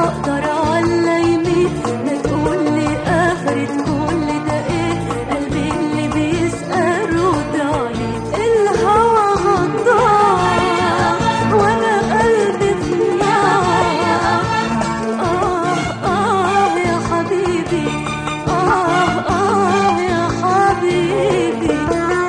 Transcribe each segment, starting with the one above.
اقدر على يمين ما تقول لي اخرة كل ده ايه قلبي اللي بيسأل رد عليه الهوى غدار وانا قلبي في نار آه آه يا حبيبي آه آه يا حبيبي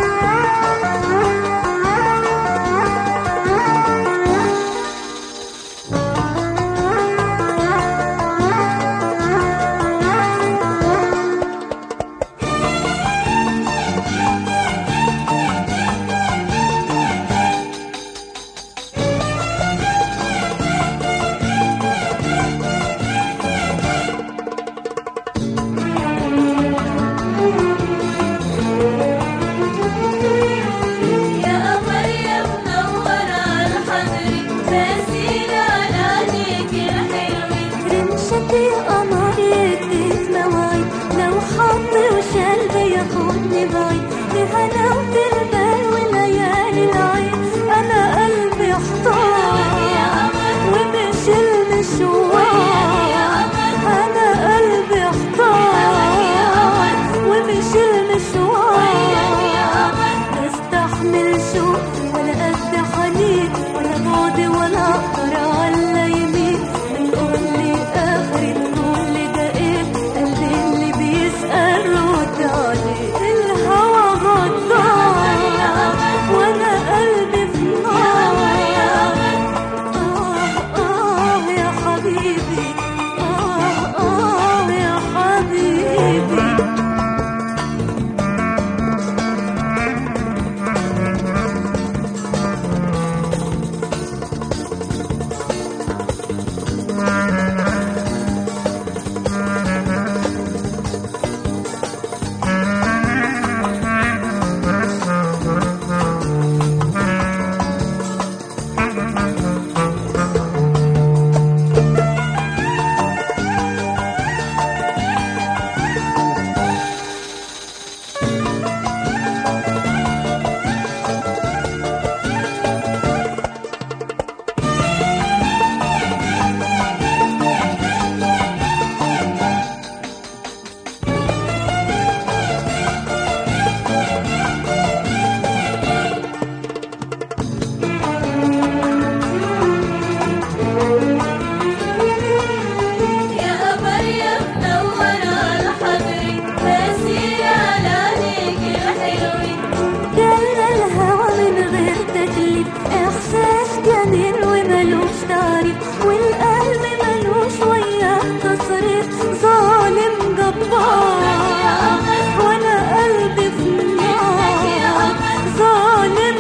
يا قمر يا منور على حضري باسيل على عينيك الحلوين رمشتي قمر يديك مواعيد لو حط وشال بياخدني بعيد لهناوة البال وليالي العين انا قلبي احتار ومش المشوار انا قلبي احتار ومش المشوار استحمل شوق ولا قد حنين ولا بعد ولا اقدر على يمين بتقول لي اخرة كل ده ايه قلبي اللي بيسأل رد عليه الهوى غدار وانا قلبي في نار آه آه يا حبيبي آه آه يا حبيبي يا قمر يا منور على حضري باسيل على عينيك الحلوين جالنا الهوى من غير تكليف احساس جميل وملوش تعريف والقلب ملوش وياه تصريف ظالم جبار وانا قلبي في نار ظالم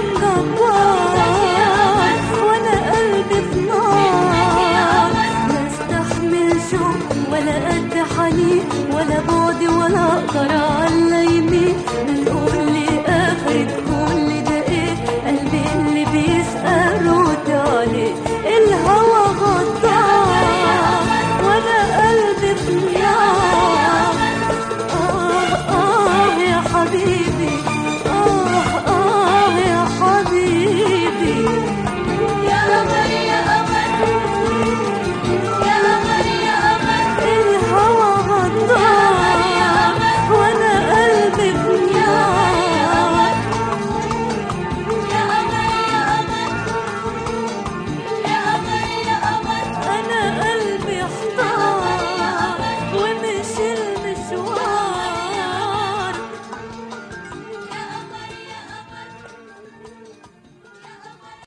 جبار وانا قلبي في نار لا استحمل شوق ولا قد حنين ولا بعد ولا اقدر على يمين